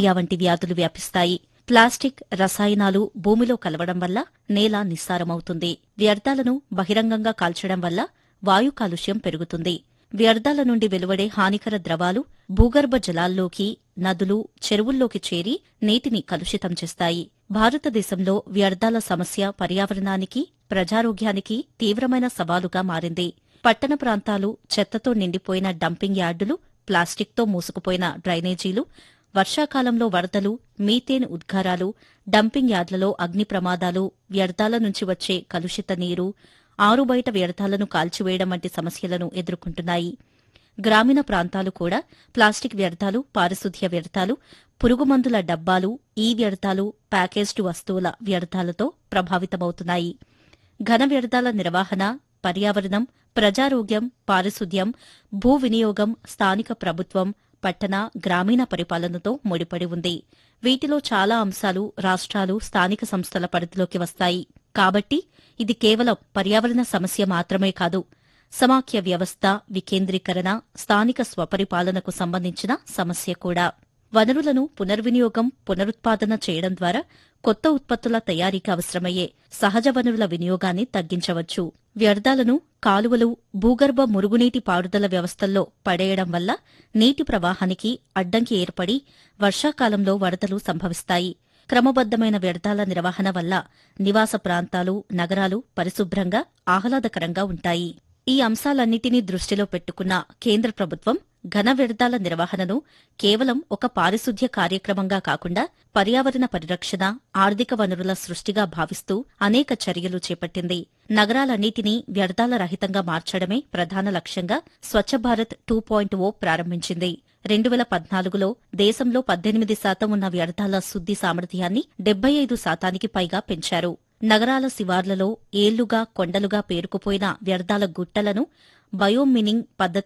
malaria వంటి వ్యాధులు వ్యాపిస్తాయి ప్లాస్టిక్ రసాయనాలు భూమిలో కలవడం వల్ల నేల నిస్సారమవుతుంది వ్యర్థాలను బహిరంగంగా కాల్చడం వల్ల వాయు కాలుష్యం పెరుగుతుంది వ్యర్థాల నుండి వెలువడే హానికర ద్రవాలు భూగర్భ జలాల్లోకి నదులు చెరువుల్లోకి చేరి నీటిని కలుషితం చేస్తాయి భారతదేశంలో వ్యర్థాల సమస్య పర్యావరణానికి ప్రజారోగ్యానికి తీవ్రమైన సవాలుగా మారింది పట్టణ ప్రాంతాలు చెత్తతో నిండిపోయిన డంపింగ్ యార్డులు ప్లాస్టిక్తో మూసుకుపోయిన డ్రైనేజీలు వర్షాకాలంలో వరదలు మీథేన్ ఉద్గారాలు డంపింగ్ యార్డులలో అగ్ని ప్రమాదాలు వ్యర్థాల నుంచి వచ్చే కలుషిత నీరు ఆరుబయట వ్యర్థాలను కాల్చివేయడం వంటి సమస్యలను ఎదుర్కొంటున్నాయి గ్రామీణ ప్రాంతాలు కూడా ప్లాస్టిక్ వ్యర్థాలు పారిశుధ్య వ్యర్థాలు పురుగుమందుల డబ్బాలు ఈ వ్యర్థాలు ప్యాకేజ్డ్ వస్తువుల వ్యర్థాలతో ప్రభావితమవుతున్నాయి ఘన వ్యర్థాల నిర్వహణ పర్యావరణం ప్రజారోగ్యం పారిశుద్ధ్యం భూ వినియోగం స్థానిక ప్రభుత్వం పట్టణ గ్రామీణ పరిపాలనతో ముడిపడి ఉంది వీటిలో చాలా అంశాలు రాష్ట్రాలు స్థానిక సంస్థల పరిధిలోకి వస్తాయి కాబట్టి ఇది కేవలం పర్యావరణ సమస్య మాత్రమే కాదు సమాఖ్య వ్యవస్థ వికేంద్రీకరణ స్థానిక స్వపరిపాలనకు సంబంధించిన సమస్య కూడా వనరులను పునర్వినియోగం పునరుత్పాదన చేయడం ద్వారా కొత్త ఉత్పత్తుల తయారీకి అవసరమయ్యే సహజ వనరుల వినియోగాన్ని తగ్గించవచ్చు వ్యర్థాలను కాలువలు భూగర్భ మురుగునీటి పారుదల వ్యవస్థల్లో పడేయడం వల్ల నీటి ప్రవాహానికి అడ్డంకి ఏర్పడి వర్షాకాలంలో వరదలు సంభవిస్తాయి క్రమబద్దమైన వ్యర్థాల నిర్వహణ వల్ల నివాస ప్రాంతాలు నగరాలు పరిశుభ్రంగా ఆహ్లాదకరంగా ఉంటాయి ఈ అంశాలన్నిటినీ దృష్టిలో పెట్టుకున్న కేంద్ర ప్రభుత్వం ఘన వ్యర్థాల నిర్వహణను కేవలం ఒక పారిశుధ్య కార్యక్రమంగా కాకుండా పర్యావరణ పరిరక్షణ ఆర్థిక వనరుల సృష్టిగా భావిస్తూ అనేక చర్యలు చేపట్టింది నగరాలన్నిటినీ వ్యర్థాల రహితంగా మార్చడమే ప్రధాన లక్ష్యంగా Swachh Bharat two point O ప్రారంభించింది రెండు వేల పద్నాలుగులో దేశంలో పద్దెనిమిది శాతం ఉన్న వ్యర్థాల శుద్ది సామర్థ్యాన్ని డెబ్బై ఐదు శాతానికి పైగా పెంచారు నగరాల శివార్లలో ఏళ్లుగా కొండలుగా పేరుకుపోయిన వ్యర్థాల గుట్టలను బయోమినింగ్ పద్ధతి